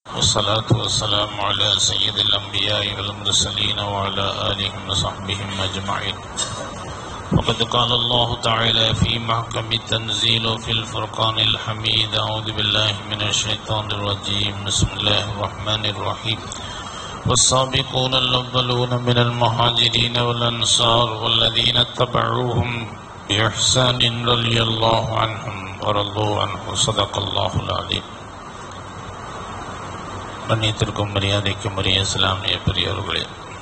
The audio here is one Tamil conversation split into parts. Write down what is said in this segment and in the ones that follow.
والصلاة والسلام على سيد الأنبياء والمرسلين وعلى آلهم وصحبهم أجمعين وقد قال الله تعالى في محكم التنزيل وفي الفرقان الحميد أعوذ بالله من الشيطان الرجيم بسم الله الرحمن الرحيم والسابقون الأولون من المهاجرين والأنصار والذين اتبعوهم بإحسان رضي الله عنهم ورضوا عنه صدق الله العظيم கண்ணியத்திற்கும் மரியாதைக்கும் உரிய இஸ்லாமிய பெரியவர்களே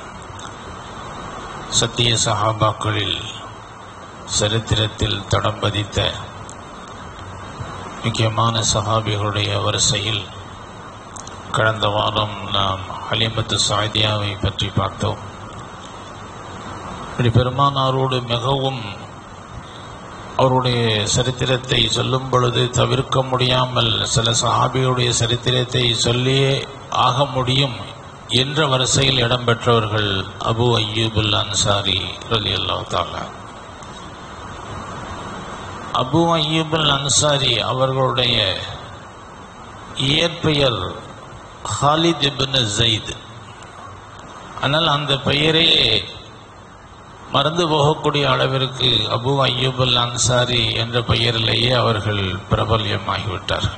சத்திய சஹாபாக்களில் சரித்திரத்தில் தடம் பதித்த முக்கியமான சஹாபிகளுடைய வரிசையில் கடந்த வாரம் நாம் ஹலிமத்து சாய்தியாவை பற்றி பார்த்தோம் இப்படி பெருமானாரோடு மிகவும் அவருடைய சரித்திரத்தை சொல்லும் பொழுது தவிர்க்க முடியாமல் சில சஹாபியுடைய சரித்திரத்தை சொல்லியே ஆக முடியும் என்ற வரிசையில் இடம்பெற்றவர்கள் அபு அய்யூபுல் அன்சாரி ரலி தாலா அபு அய்யூபுல் அன்சாரி அவர்களுடைய இயற்பெயர் ஹாலித் இபின் ஜெயித் ஆனால் அந்த பெயரே மறந்து போகக்கூடிய அளவிற்கு அபு அய்யூபுல் அன்சாரி என்ற பெயரிலேயே அவர்கள் பிரபல்யமாகிவிட்டார்கள்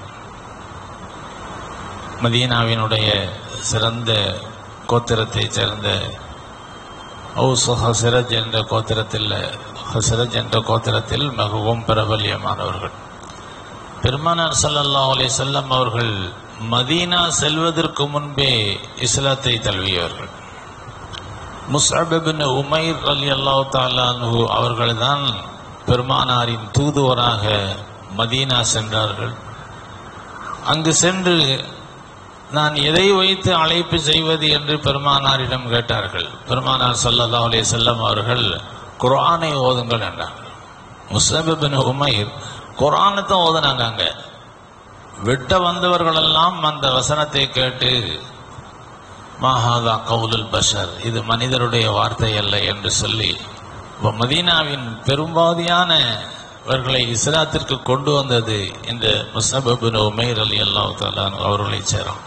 மதீனாவினுடைய சிறந்த கோத்திரத்தைச் சேர்ந்த ஔஸ் ஹசரஜ் என்ற கோத்திரத்தில் ஹசரஜ் என்ற கோத்திரத்தில் மிகவும் பிரபல்யமானவர்கள் பெருமானார் சல்லல்லாஹ் அலைஹி செல்லம் அவர்கள் மதீனா செல்வதற்கு முன்பே இஸ்லாத்தை தழுவியவர்கள் முஸ்அபின் உமைர் அலி அல்லாஹ் தாலானு அவர்கள்தான் பெருமானாரின் தூதுவராக மதீனா சென்றார்கள் அங்கு சென்று நான் எதை வைத்து அழைப்பு செய்வது என்று பெருமானாரிடம் கேட்டார்கள் பெருமானார் சல்லல்லா அலே செல்லம் அவர்கள் குரானை ஓதுங்கள் என்றார்கள் முஸ்அபின் உமைர் குரானை ஓதுனாங்க அங்க விட்ட வந்தவர்களெல்லாம் அந்த வசனத்தை கேட்டு மாஹாதா கவுலுல் பஷர் இது மனிதருடைய வார்த்தை அல்ல என்று சொல்லி இப்போ மதீனாவின் பெரும்பாதியானவர்களை இஸ்லாத்திற்கு கொண்டு வந்தது இந்த முசபின் உமேர் அலி அல்லாஹ் தாலான் அவர்களை சேரும்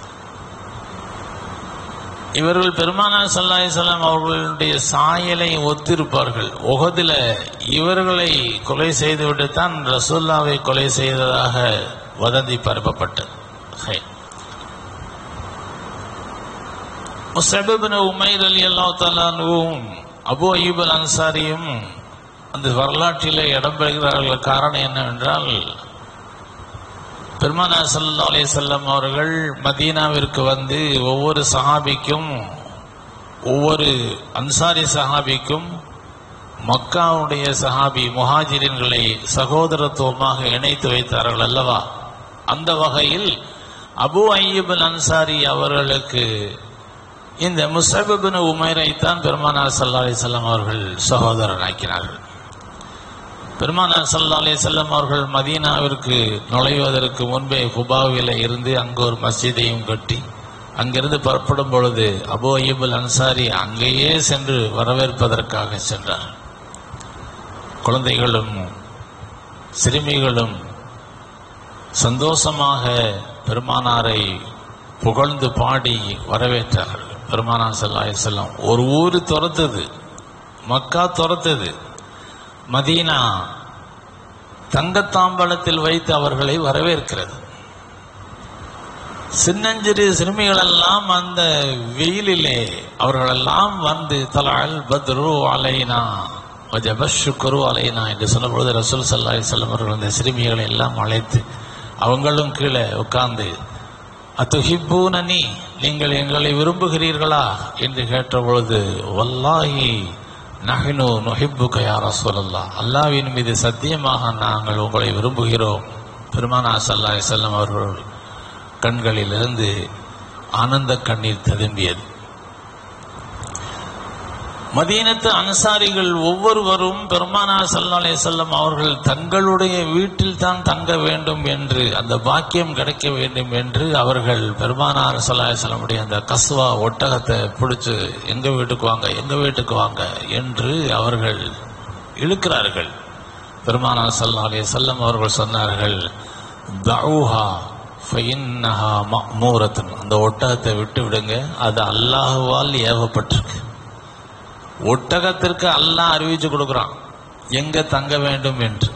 இவர்கள் பெருமானார் சல்லாஹி சல்லாம் அவர்களுடைய சாயலை ஒத்திருப்பார்கள் உகதில இவர்களை கொலை செய்துவிட்டு தான் ரசூல்லாவை கொலை செய்ததாக வதந்தி பரப்பப்பட்டது ஹை முசபின் உமைர் அலி அல்லா தாலானுவும் அபு அய்யூப் அல் அன்சாரியும் அந்த வரலாற்றிலே இடம்பெறுகிறார்கள் காரணம் என்னவென்றால் பெருமானா சல்லா அலி செல்லம் அவர்கள் மதீனாவிற்கு வந்து ஒவ்வொரு சஹாபிக்கும் ஒவ்வொரு அன்சாரி சஹாபிக்கும் மக்காவுடைய சஹாபி முஹாஜிரின்களை சகோதரத்துவமாக இணைத்து வைத்தார்கள் அல்லவா அந்த வகையில் அபு அய்யூப் அல் அன்சாரி அவர்களுக்கு இந்த முசபிபின் உமைரை தான் பெருமானார் சல்லா அலி செல்லம் அவர்கள் சகோதரன் ஆக்கினார்கள் பெருமானார் சல்லா அலி செல்லம் அவர்கள் மதீனாவிற்கு நுழைவதற்கு முன்பே குபாவில இருந்து அங்கு ஒரு மஸ்ஜிதையும் கட்டி அங்கிருந்து புறப்படும் பொழுது அபு அய்யபுல் அன்சாரி அங்கேயே சென்று வரவேற்பதற்காக சென்றார் குழந்தைகளும் சிறுமிகளும் சந்தோஷமாக பெருமானாரை புகழ்ந்து பாடி வரவேற்றார்கள் பெருமானார் சல்லாஹ் செல்லம் ஒரு ஊர் துரத்துது மக்கா துரத்துது மதீனா தங்கத்தாம்பலத்தில் வைத்து அவர்களை வரவேற்கிறது சின்னஞ்சிறு சிறுமிகளெல்லாம் அந்த வெயிலிலே அவர்களெல்லாம் வந்து தலால் பத்ரு அலைனா குரு அலைனா என்று சொன்னபொழுது ரசூல் சல்லா செல்லம் அவர்கள் அந்த சிறுமிகளை எல்லாம் அழைத்து அவங்களும் கீழே உட்கார்ந்து அத்துஹிப்பூனி நீங்கள் எங்களை விரும்புகிறீர்களா என்று கேட்டபொழுது வல்லாஹி நஹினு நொஹிப்பு கயாரா சொல்லல்லா அல்லாவின் மீது சத்தியமாக நாங்கள் உங்களை விரும்புகிறோம் பெருமானா சல்லா செல்லம் அவர்கள் கண்களிலிருந்து ஆனந்த கண்ணீர் ததும்பியது மதீனத்து அன்சாரிகள் ஒவ்வொருவரும் பெருமானார் சல்லாலே செல்லம் அவர்கள் தங்களுடைய வீட்டில் தான் தங்க வேண்டும் என்று அந்த பாக்கியம் கிடைக்க வேண்டும் என்று அவர்கள் பெருமானார் சல்லாஹ் செல்லமுடைய அந்த கஸ்வா ஒட்டகத்தை பிடிச்சு எங்க வீட்டுக்கு வாங்க எங்க வீட்டுக்கு வாங்க என்று அவர்கள் இழுக்கிறார்கள் பெருமானார் சல்லா அலே செல்லம் அவர்கள் சொன்னார்கள் தவுஹா ஃபைன்னஹா மஅமூரத்துன் அந்த ஒட்டகத்தை விட்டு விடுங்க அது அல்லாஹ்வால் ஏவப்பட்டிருக்கு ஒட்டகத்திற்கு அல்லாஹ் அறிவிச்சு கொடுக்குறான் எங்க தங்க வேண்டும் என்று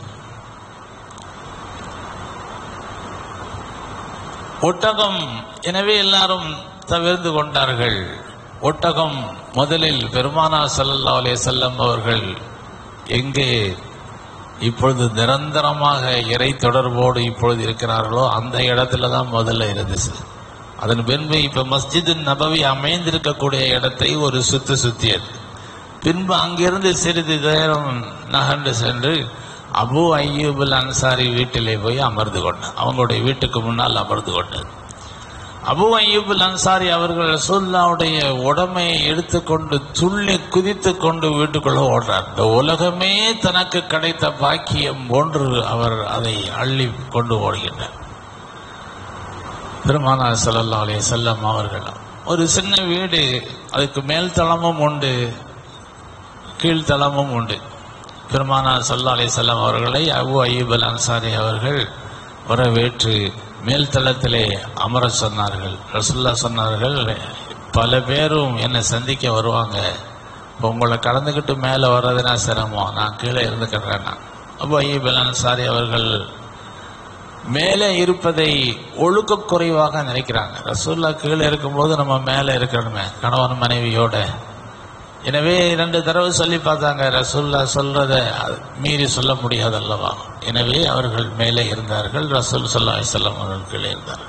ஒட்டகம் எனவே எல்லாரும் தவிர்த்து கொண்டார்கள் ஒட்டகம் முதலில் பெருமானா ஸல்லல்லாஹு அலைஹி வஸல்லம் அவர்கள் எங்கே இப்பொழுது நிரந்தரமாக இறை தொடர்போடு இப்பொழுது இருக்கிறார்களோ அந்த இடத்துல தான் முதல்ல இருந்துச்சு அதன் பின்பு இப்ப மஸ்ஜித் நபவி அமைந்திருக்கக்கூடிய இடத்தை ஒரு சுத்து சுத்தியது பின்பு அங்கிருந்து சிறிது நேரம் நகர்ந்து சென்று அபு ஐயூபுல் அன்சாரி வீட்டிலே போய் அமர்ந்து கொண்டார் அவங்களுடைய வீட்டுக்கு முன்னால் அமர்ந்து கொண்டது அபு ஐயூபுல் அன்சாரி அவர்கள் ரசூல்லாவுடைய உடமையை எடுத்துக்கொண்டு துள்ளி குதித்து கொண்டு வீட்டுக்குள்ள ஓடுறார் இந்த உலகமே தனக்கு கிடைத்த பாக்கியம் போன்று அவர் அதை அள்ளி கொண்டு ஓடுகின்றார் பெருமானா ஸல்லல்லாஹு அலைஹி வஸல்லம் அவர்கள் ஒரு சின்ன வீடு அதுக்கு மேல் தளமும் உண்டு கீழ்த்தளமும் உண்டு பெருமானா ஸல்லல்லாஹு அலைஹி வஸல்லம் அவர்களை அபு அய்யூப் அல் அன்சாரி அவர்கள் வரவேற்று மேல் தளத்திலே அமர சொன்னார்கள் ரசுல்லா சொன்னார்கள் பல பேரும் என்னை சந்திக்க வருவாங்க இப்போ உங்களை கடந்துக்கிட்டு மேலே வர்றதுனா சிரமம் நான் கீழே இருந்துக்கிறேன் அபு அய்யூப் அல் அன்சாரி அவர்கள் மேலே இருப்பதை ஒழுக்க குறைவாக நினைக்கிறாங்க ரசூல்லா கீழே இருக்கும்போது நம்ம மேலே இருக்கணுமே கணவன் மனைவியோட எனவே இரண்டு தடவை சொல்லி பார்த்தாங்க ரசூல்லா சொல்றத மீறி சொல்ல முடியாது அல்லவா எனவே அவர்கள் மேலே இருந்தார்கள் ரசூல் சொல்லா செல்லம் அவர்கள் கீழே இருந்தார்கள்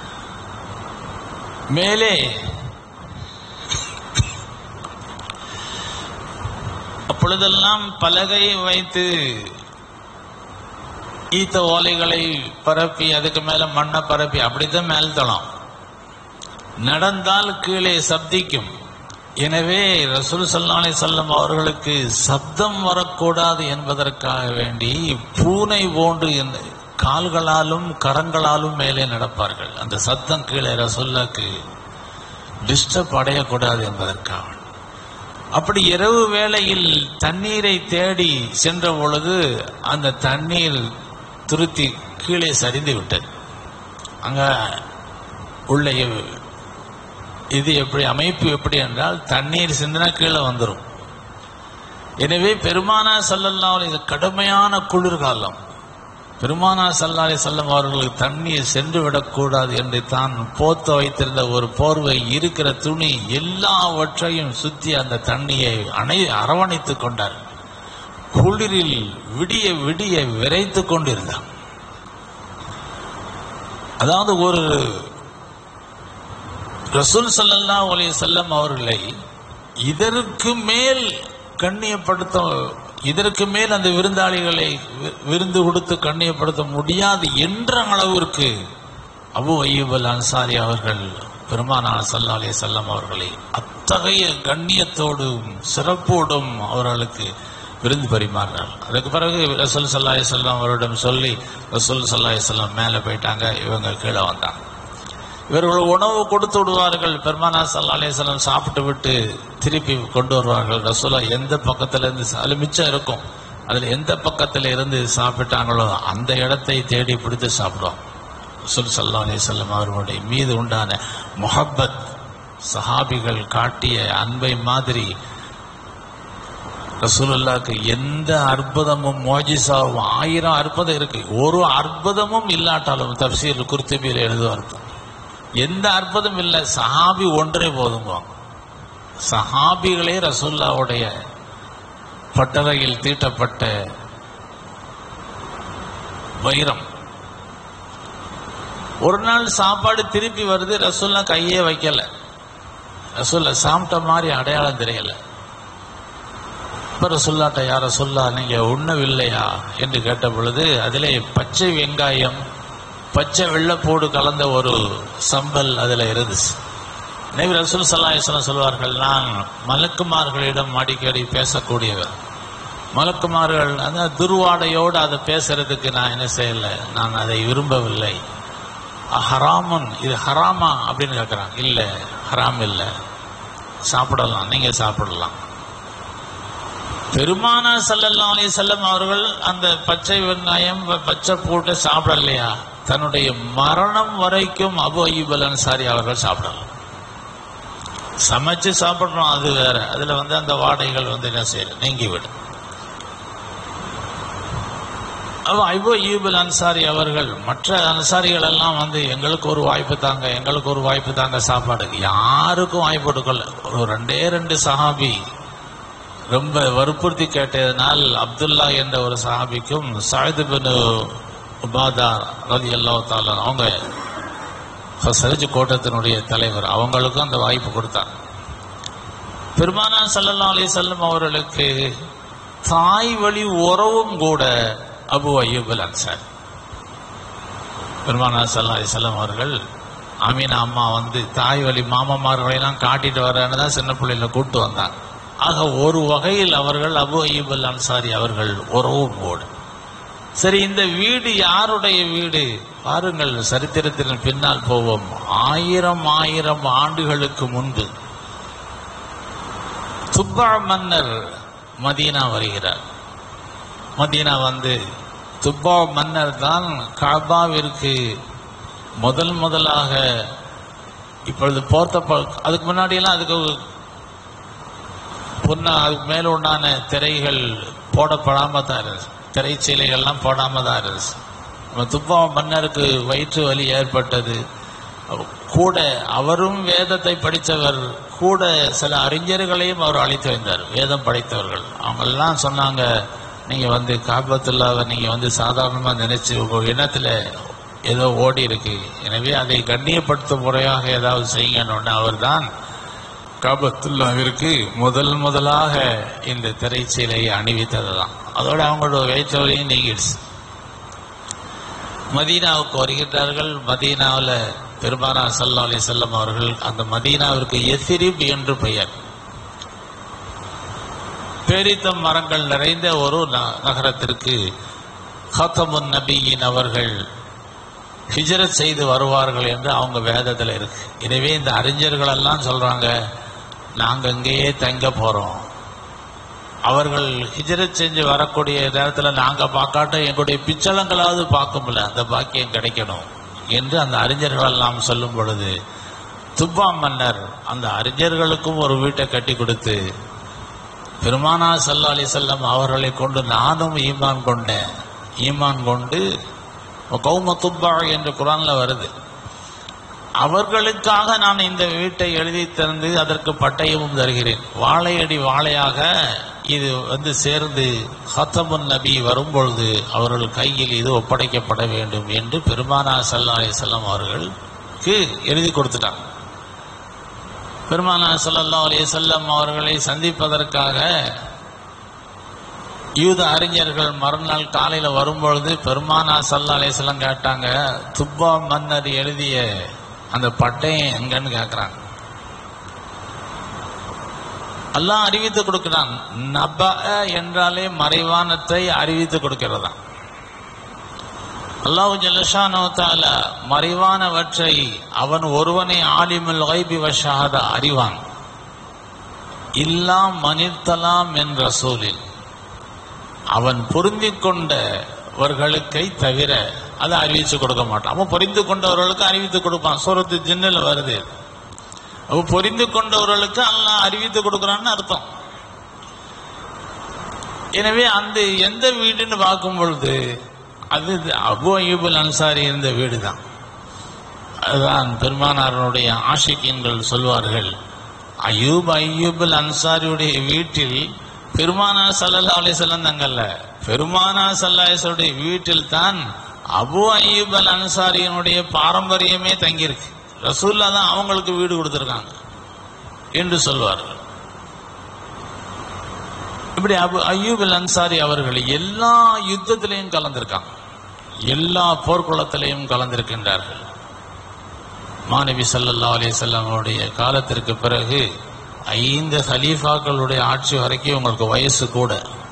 மேலே அப்பொழுதெல்லாம் பலகை வைத்து ஈத்த ஓலைகளை பரப்பி அதுக்கு மேல மண்ணை பரப்பி அப்படித்தான் மேல் தளம் நடந்தால் கீழே சப்திக்கும் எனவே ரசூல் ஸல்லல்லாஹு அலைஹி வஸல்லம் அவர்களுக்கு சப்தம் வரக்கூடாது என்பதற்காக வேண்டி பூனை போன்று இந்த கால்களாலும் கரங்களாலும் மேலே நடப்பார்கள் அந்த சத்தம் கீழே ரசூல்லாக்கு டிஸ்டர்ப் அடையக்கூடாது என்பதற்காக அப்படி இரவு வேளையில் தண்ணீரை தேடி சென்ற பொழுது அந்த தண்ணீர் துருத்தி கீழே சரிந்து விட்டது அங்க உள்ள இவ்- இது எப்படி அமைப்பு எப்படி என்றால் தண்ணீர் சிந்தினா கீழே வந்துடும் எனவே பெருமானா ஸல்லல்லாஹு அலைஹி இது கடுமையான குளிர்காலம் பெருமானா ஸல்லல்லாஹு அலைஹி வஸல்லம் அவர்களுக்கு தண்ணீர் சென்று விடக்கூடாது என்று தான் போத்த வைத்திருந்த ஒரு போர்வை இருக்கிற துணி எல்லாவற்றையும் சுத்தி அந்த தண்ணியை அணை அரவணைத்துக் கொண்டார் குளிரில் விடிய விடிய விரைத்துக் கொண்டிருந்தார் அதாவது ஒரு ரசூல் ஸல்லல்லாஹு அலைஹி வஸல்லம் அவர்களை இதற்கு மேல் கண்ணியப்படுத்த இதற்கு மேல் அந்த விருந்தாளிகளை வி- விருந்து கொடுத்து கண்ணியப்படுத்த முடியாது என்ற அளவிற்கு அபு அய்யூப் அல் அன்சாரி அவர்கள் பெருமானார் ஸல்லல்லாஹு அலைஹி வஸல்லம் அவர்களை அத்தகைய கண்ணியத்தோடும் சிறப்போடும் அவர்களுக்கு விருந்து பரிமாறினார் அதுக்கு பிறகு ரசூல் ஸல்லல்லாஹு அலைஹி வஸல்லம் அவரிடம் சொல்லி ரசூல் ஸல்லல்லாஹு அலைஹி வஸல்லம் மேலே போயிட்டாங்க இவங்க கீழே வந்தாங்க இவர்கள் உணவு கொடுத்து விடுவார்கள் பெருமானா சல்லா அலிஸ்லாம் சாப்பிட்டு விட்டு திருப்பி கொண்டு வருவார்கள் ரசூலா எந்த பக்கத்துல இருந்து சா- அதுல மிச்சம் இருக்கும் அதுல எந்த பக்கத்துல இருந்து சாப்பிட்டாங்களோ அந்த இடத்தை தேடி பிடித்து சாப்பிடுவோம் ரசூல் சல்லா அலிஸ்லாம் அவர்களுடைய மீது உண்டான முஹப்பத் சஹாபிகள் காட்டிய அன்பை மாதிரி ரசூலுல்லாக்கு எந்த அற்புதமும் மோஜிசாவும் ஆயிரம் அற்புதம் இருக்கு ஒரு அற்புதமும் இல்லாட்டாலும் தப்சீர் குர்த்துபியில் எழுதுவார்கள் எந்த அற்புதம் இல்லை சஹாபி ஒன்றே போதுங்க சஹாபிகளே ரசூல்லாவுடைய பட்டறையில் தீட்டப்பட்ட வைரம் ஒரு நாள் சாப்பாடு திருப்பி வருது ரசூல்லா கையே வைக்கல ரசூல்லா சாப்பிட்ட மாதிரி அடையாளம் தெரியல இப்ப ரசூல்லாட்ட யார சொல்லா நீங்க உண்ணவில்லையா என்று கேட்ட பொழுது அதிலே பச்சை வெங்காயம் பச்சை வெள்ளைப்பூடு கலந்த ஒரு சம்பல் அதுல இருந்துச்சு நபி ரசூல் சல்லாஹம் சொல்வார்கள் நான் மலக்குமார்களிடம் அடிக்கடி பேசக்கூடியவர் மலக்குமார்கள் அந்த துர்வாடையோடு அதை பேசுறதுக்கு நான் என்ன செய்யல நான் அதை விரும்பவில்லை ஹராமன் இது ஹராமா அப்படின்னு கேட்குறாங்க இல்லை ஹராம் இல்லை சாப்பிடலாம் நீங்க சாப்பிடலாம் பெருமானா ஸல்லல்லாஹு அலைஹி வஸல்லம் அவர்கள் அந்த பச்சை வெங்காயம் ப- பச்சை பூட்டை சாப்பிடலையா தன்னுடைய மரணம் வரைக்கும் அபு அய்யூப் அல் அன்சாரி அவர்கள் சாப்பிடலாம் சமைச்சு சாப்பிடுறோம் அது வேற அதுல வந்து அந்த வாடைகள் வந்து என்ன செய்யணும் நீங்கிவிடும் அப்போ ஐபோ ஈபுல் அன்சாரி அவர்கள் மற்ற அன்சாரிகள் எல்லாம் வந்து எங்களுக்கு ஒரு வாய்ப்பு தாங்க எங்களுக்கு ஒரு வாய்ப்பு தாங்க சாப்பாடுக்கு யாருக்கும் வாய்ப்பு கொடுக்கல ஒரு ரெண்டே ரெண்டு சஹாபி ரொம்ப வற்புறுத்தி கேட்டதனால் அப்துல்லா என்ற ஒரு சஹாபிக்கும் சாயிது பின் உபாதா ரதி அல்லா தாலா அவங்க ஹசரஜ் கோட்டத்தினுடைய தலைவர் அவங்களுக்கும் அந்த வாய்ப்பு கொடுத்தாங்க பெருமானா சல்லல்லா அலி செல்லம் அவர்களுக்கு தாய் வழி உறவும் கூட அபு அய்யூப் அல் அன்சார் பெருமானா சல்லா அலி செல்லம் அவர்கள் அமீனா அம்மா வந்து தாய் வழி மாமமார்களையெல்லாம் காட்டிட்டு வரேன்னு தான் சின்ன பிள்ளையில கூட்டு வந்தாங்க ஆக ஒரு வகையில் அவர்கள் அபு அய்யூப் அல் அன்சாரி அவர்கள் உறவும் கூட சரி இந்த வீடு யாருடைய வீடு பாருங்கள் சரித்திரத்தின் பின்னால் போவோம் ஆயிரம் ஆயிரம் ஆண்டுகளுக்கு முன்பு துப்பா மன்னர் மதீனா வருகிறார் மதீனா வந்து துப்பா மன்னர் தான் காபாவிற்கு முதல் முதலாக இப்பொழுது போர்த்த ப- அதுக்கு முன்னாடியெல்லாம் அதுக்கு பொண்ணா அதுக்கு மேல உண்டான திரைகள் போடப்படாம தான் இருந்துச்சு திரைச்சீலைகள்லாம் போடாம தான் இருந்துச்சு நம்ம துப்பா மன்னருக்கு வயிற்று வலி ஏற்பட்டது கூட அவரும் வேதத்தை படித்தவர் கூட சில அறிஞர்களையும் அவர் அழைத்து வந்தார் வேதம் படைத்தவர்கள் அவங்கெல்லாம் சொன்னாங்க நீங்க வந்து காபத்துல்லாவை நீங்க வந்து சாதாரணமா நினைச்சு உங்க எண்ணத்துல ஏதோ ஓடி இருக்கு எனவே அதை கண்ணியப்படுத்தும் முறையாக ஏதாவது செய்யணும்னு அவர்தான் காபத்துல்லாவிற்கு முதல் முதலாக இந்த திரைச்சீலையை அணிவித்ததுதான் அதோட அவங்களோட வயிற்று வலியும் நீங்கிடுச்சு மதீனாவுக்கு வருகின்றார்கள் மதீனாவில் பெருமானா சல்லா அலி செல்லம் அவர்கள் அந்த மதீனாவிற்கு எசிரிப் என்று பெயர் பேரித்தம் மரங்கள் நிறைந்த ஒரு ந- நகரத்திற்கு ஹத்தமுன் நபியின் அவர்கள் ஹிஜரத் செய்து வருவார்கள் என்று அவங்க வேதத்தில் இருக்கு எனவே இந்த அறிஞர்கள் எல்லாம் சொல்றாங்க நாங்க இங்கேயே தங்க போறோம் அவர்கள் ஹிஜரத் செஞ்சு வரக்கூடிய நேரத்தில் நாங்க பார்க்காட்டும் எங்களுடைய பிச்சளங்களாவது பார்க்கும்ல அந்த பாக்கியம் கிடைக்கணும் என்று அந்த அறிஞர்கள் எல்லாம் சொல்லும் பொழுது துப்பா மன்னர் அந்த அறிஞர்களுக்கும் ஒரு வீட்டை கட்டி கொடுத்து பெருமானா சல்லா அலி செல்லம் அவர்களை கொண்டு நானும் ஈமான் கொண்டேன் ஈமான் கொண்டு கௌம துப்பா என்று குரான்ல வருது அவர்களுக்காக நான் இந்த வீட்டை எழுதி தந்து அதற்கு பட்டயமும் தருகிறேன் வாழையடி வாழையாக இது வந்து சேர்ந்து ஹத்தமுன் நபி வரும்பொழுது அவர்கள் கையில் இது ஒப்படைக்கப்பட வேண்டும் என்று பெருமானா சல்லா அலிசல்லாம் அவர்களுக்கு எழுதி கொடுத்துட்டாங்க பெருமானா சல்லல்லா அலிசல்லம் அவர்களை சந்திப்பதற்காக யூத அறிஞர்கள் மறுநாள் காலையில வரும்பொழுது பெருமானா சல்லா அலிசல்லம் கேட்டாங்க துப்பா மன்னர் எழுதிய அந்த பட்டயம் எங்கன்னு கேக்குறாங்க அல்லாஹ் அறிவித்து கொடுக்கிறான் நப என்றாலே மறைவானத்தை அறிவித்து கொடுக்கிறதா அல்லாஹு ஜல்லஷானோ தால மறைவானவற்றை அவன் ஒருவனே ஆலிமுல் கைபி வஷாத அறிவான் இல்லாம் மனிர்த்தலாம் என்ற சூழில் அவன் பொருந்திக் கொண்டவர்களுக்கை தவிர அதை அறிவிச்சு கொடுக்க மாட்டான் அவன் பொரிந்து கொண்டவர்களுக்கு அறிவித்து கொடுப்பான் சூரத்து ஜின்னில் வருது அவன் பொரிந்து கொண்டவர்களுக்கு அல்லாஹ் அறிவித்து கொடுக்குறான்னு அர்த்தம் எனவே அந்த எந்த வீடுன்னு பார்க்கும் பொழுது அது அபு அய்யூபுல் அன்சாரி இருந்த வீடு தான் அதுதான் பெருமானாரனுடைய ஆஷிக்கியன்கள் சொல்வார்கள் அய்யூப் அய்யூபுல் அன்சாரியுடைய வீட்டில் பெருமானார் சல்லல்லா அலிசல்லம் தங்கல்ல பெருமானார் சல்லாஹுடைய வீட்டில் தான் அபு அய்யூப் அல் அன்சாரியினுடைய பாரம்பரியமே தங்கியிருக்கு ரசூல்லா தான் அவங்களுக்கு வீடு கொடுத்துருக்காங்க என்று சொல்வார்கள் இப்படி அபு அய்யூப் அல் அன்சாரி அவர்கள் எல்லா யுத்தத்திலையும் கலந்திருக்காங்க எல்லா போர்க்குளத்திலையும் கலந்திருக்கின்றார்கள் மாணவி சல்லல்லா அலிசல்லாம் அவருடைய காலத்திற்கு பிறகு ஐந்து ஹலீஃபாக்களுடைய ஆட்சி வரைக்கும் உங்களுக்கு வயசு கூட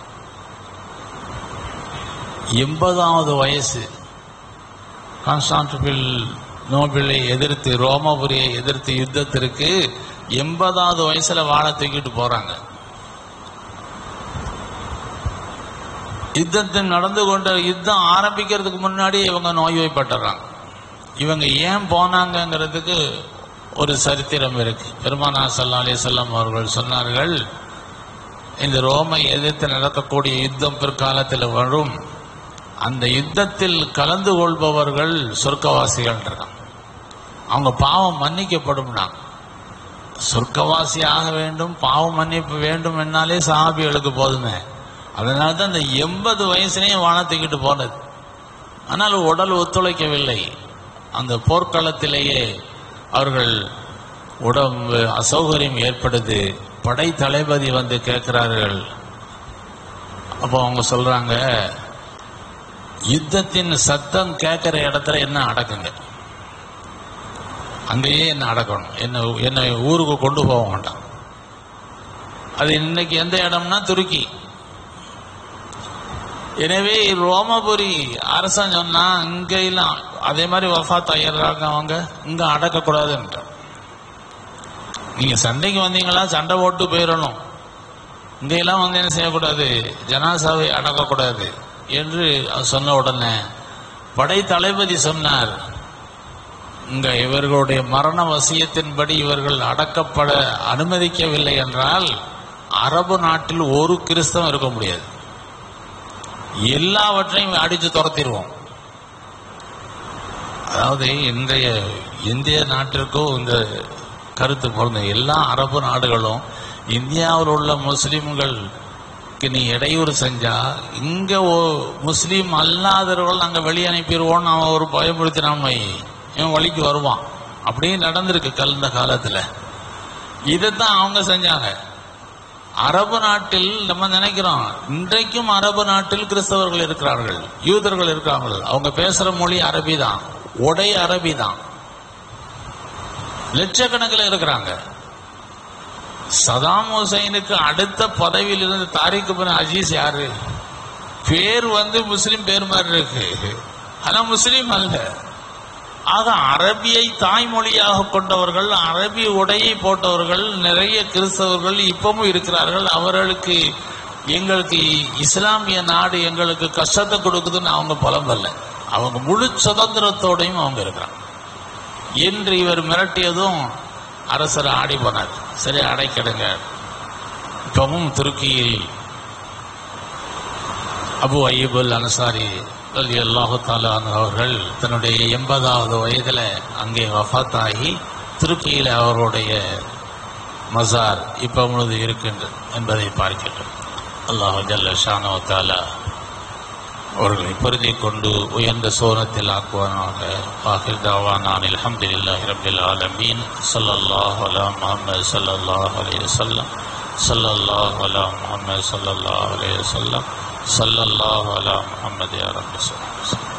எண்பதாவது வயசு கான்ஸ்டான்டிபிள் நோபிளை எதிர்த்து ரோமபுரியை எதிர்த்து யுத்தத்திற்கு எண்பதாவது வயசுல வாழை தூக்கிட்டு போறாங்க யுத்தத்தில் நடந்து கொண்ட யுத்தம் ஆரம்பிக்கிறதுக்கு முன்னாடி இவங்க நோய்வாய்ப்பட்டுறாங்க இவங்க ஏன் போனாங்கங்கிறதுக்கு ஒரு சரித்திரம் இருக்கு பெருமானா சல்லா அலி சொல்லம் அவர்கள் சொன்னார்கள் இந்த ரோமை எதிர்த்து நடக்கக்கூடிய யுத்தம் பிற்காலத்தில் வரும் அந்த யுத்தத்தில் கலந்து கொள்பவர்கள் சொர்க்கவாசிகள் இருக்காங்க அவங்க பாவம் மன்னிக்கப்படும்னா சொர்க்கவாசி ஆக வேண்டும் பாவம் மன்னிப்பு வேண்டும் என்னாலே சஹாபிகளுக்கு போதுமே அதனால தான் இந்த எண்பது வயசுலேயும் வானத்துக்கிட்டு போனது ஆனால் உடல் ஒத்துழைக்கவில்லை அந்த போர்க்களத்திலேயே அவர்கள் உடம்பு அசௌகரியம் ஏற்படுது படை தளபதி வந்து கேட்கிறார்கள் அப்போ அவங்க சொல்றாங்க யுத்தத்தின் சத்தம் கேட்கிற இடத்துல என்ன அடக்குங்க அங்கேயே என்ன அடக்கணும் என்ன என்னை ஊருக்கு கொண்டு போக மாட்டான் அது இன்னைக்கு எந்த இடம்னா துருக்கி எனவே ரோமபுரி அரசன் சொன்னா இங்க எல்லாம் அதே மாதிரி வஃபாத் ஆயிடுறாங்க அவங்க இங்க அடக்கக்கூடாதுன்ற நீங்க சண்டைக்கு வந்தீங்களா சண்டை போட்டு போயிடணும் இங்க எல்லாம் வந்து என்ன செய்யக்கூடாது ஜனாசாவை அடக்கக்கூடாது என்று அவர் சொன்ன உடனே படை தளபதி சொன்னார் இங்க இவர்களுடைய மரண வசியத்தின்படி இவர்கள் அடக்கப்பட அனுமதிக்கவில்லை என்றால் அரபு நாட்டில் ஒரு கிறிஸ்தவம் இருக்க முடியாது எல்லாவற்றையும் அடித்து துரத்திடுவோம் அதாவது இன்றைய இந்திய நாட்டிற்கும் இந்த கருத்து பொருந்த எல்லா அரபு நாடுகளும் இந்தியாவில் உள்ள முஸ்லிம்களுக்கு நீ இடையூறு செஞ்சா இங்க ஒ- முஸ்லீம் அல்லாதவர்கள் நாங்க வெளியே அனுப்பிடுவோம்னு அவன் ஒரு பயமுறுத்தினான் வை இவன் வழிக்கு வருவான் அப்படியே நடந்திருக்கு கலந்த காலத்துல இதைத்தான் அவங்க செஞ்சாங்க அரபு நாட்டில் நம்ம நினைக்கிறோம் இன்றைக்கும் அரபு நாட்டில் கிறிஸ்தவர்கள் இருக்கிறார்கள் யூதர்கள் இருக்கிறார்கள் அவங்க பேசுற மொழி அரபி தான் உடை அரபி தான் லட்சக்கணக்கில் இருக்கிறாங்க சதாம் ஹுசைனுக்கு அடுத்த பதவியில் இருந்த தாரிக் பின் அஜீஸ் யாரு பேர் வந்து முஸ்லிம் பேர் மாதிரி இருக்கு ஆனா முஸ்லிம் அல்ல ஆக அரபியை தாய்மொழியாக கொண்டவர்கள் அரபி உடையை போட்டவர்கள் நிறைய கிறிஸ்தவர்கள் இப்பவும் இருக்கிறார்கள் அவர்களுக்கு எங்களுக்கு இஸ்லாமிய நாடு எங்களுக்கு கஷ்டத்தை கொடுக்குதுன்னு அவங்க புலம்பல்ல அவங்க முழு சுதந்திரத்தோடையும் அவங்க இருக்கிறாங்க என்று இவர் மிரட்டியதும் அரசர் ஆடி போனார் சரி அடைக்கிடுங்க இப்பவும் துருக்கியில் அபு அய்யூபுல் அன்சாரி அலி அல்லாஹு தாலான் அவர்கள் தன்னுடைய எண்பதாவது வயதில் அங்கே வஃபாத்தாகி துருக்கியில் அவருடைய மசார் இப்போ முழுது இருக்கின்றது என்பதை பார்க்கின்றோம் அல்லாஹு ஜல்ல ஷானோ தாலா அவர்களை பொருதி கொண்டு உயர்ந்த சோனத்தில் ஆக்குவானாக ஆஹிர் தாவானான் அல்ஹம்துலில்லாஹி ரப்பில் ஆலமீன் ஸல்லல்லாஹு அலா முஹம்மது ஸல்லல்லாஹு அலைஹி வஸல்லம் ஸல்லல்லாஹு அலா முஹம்மது ஸல்லல்லாஹு அலைஹி வஸல்லம் ஸல்லல்லாஹு அலா முஹம்மது யா ரப்பி ஸல்லல்லாஹு அலைஹி வஸல்லம்